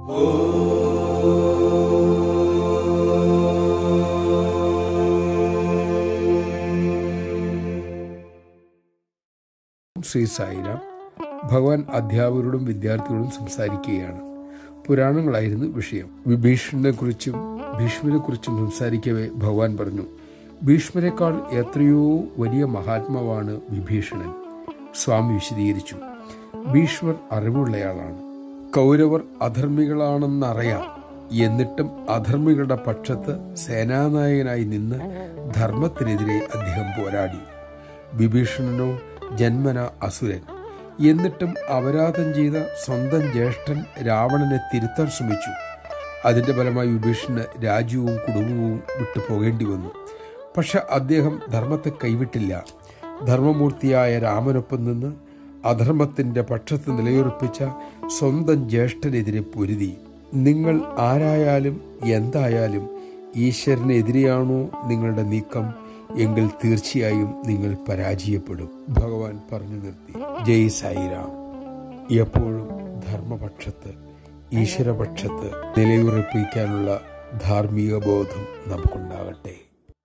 ശ്രീ സായിരാം ഭഗവാൻ അധ്യാപകരോടും വിദ്യാർത്ഥികളോടും സംസാരിക്കുകയാണ് പുരാണങ്ങളായിരുന്നു വിഷയം വിഭീഷണനെ കുറിച്ചും ഭീഷ്മനെ കുറിച്ചും സംസാരിക്കവേ ഭഗവാൻ പറഞ്ഞു ഭീഷ്മരെക്കാൾ എത്രയോ വലിയ മഹാത്മാവാണ് വിഭീഷണൻ സ്വാമി വിശദീകരിച്ചു ഭീഷ്മർ അറിവുള്ളയാളാണ് കൗരവർ അധർമ്മികളാണെന്നറിയാം എന്നിട്ടും അധർമ്മികളുടെ പക്ഷത്ത് സേനാനായകനായി നിന്ന് ധർമ്മത്തിനെതിരെ അദ്ദേഹം പോരാടി വിഭീഷണനോ ജന്മന അസുരൻ എന്നിട്ടും അപരാധം ചെയ്ത സ്വന്തം ജ്യേഷ്ഠൻ രാവണനെ തിരുത്താൻ ശ്രമിച്ചു അതിന്റെ ഫലമായി വിഭീഷണന് രാജ്യവും കുടുംബവും വിട്ടു പോകേണ്ടി വന്നു പക്ഷെ അദ്ദേഹം ധർമ്മത്തെ കൈവിട്ടില്ല ധർമ്മമൂർത്തിയായ രാമനൊപ്പം നിന്ന് അധർമ്മത്തിന്റെ പക്ഷത്ത് നിലയുറപ്പിച്ച സ്വന്തം ജ്യേഷ്ഠനെതിരെ പൊരുതി നിങ്ങൾ ആരായാലും എന്തായാലും ഈശ്വരനെതിരെയാണോ നിങ്ങളുടെ നീക്കം എങ്കിൽ തീർച്ചയായും നിങ്ങൾ പരാജയപ്പെടും ഭഗവാൻ പറഞ്ഞു നിർത്തി ജയ് സായിരാം എപ്പോഴും ധർമ്മപക്ഷത്ത് ഈശ്വരപക്ഷത്ത് നിലയുറപ്പിക്കാനുള്ള ധാർമ്മിക ബോധം നമുക്കുണ്ടാകട്ടെ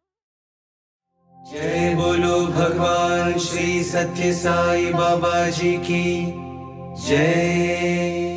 जय बोलो भगवान श्री सत्य साई बाबा जी की जय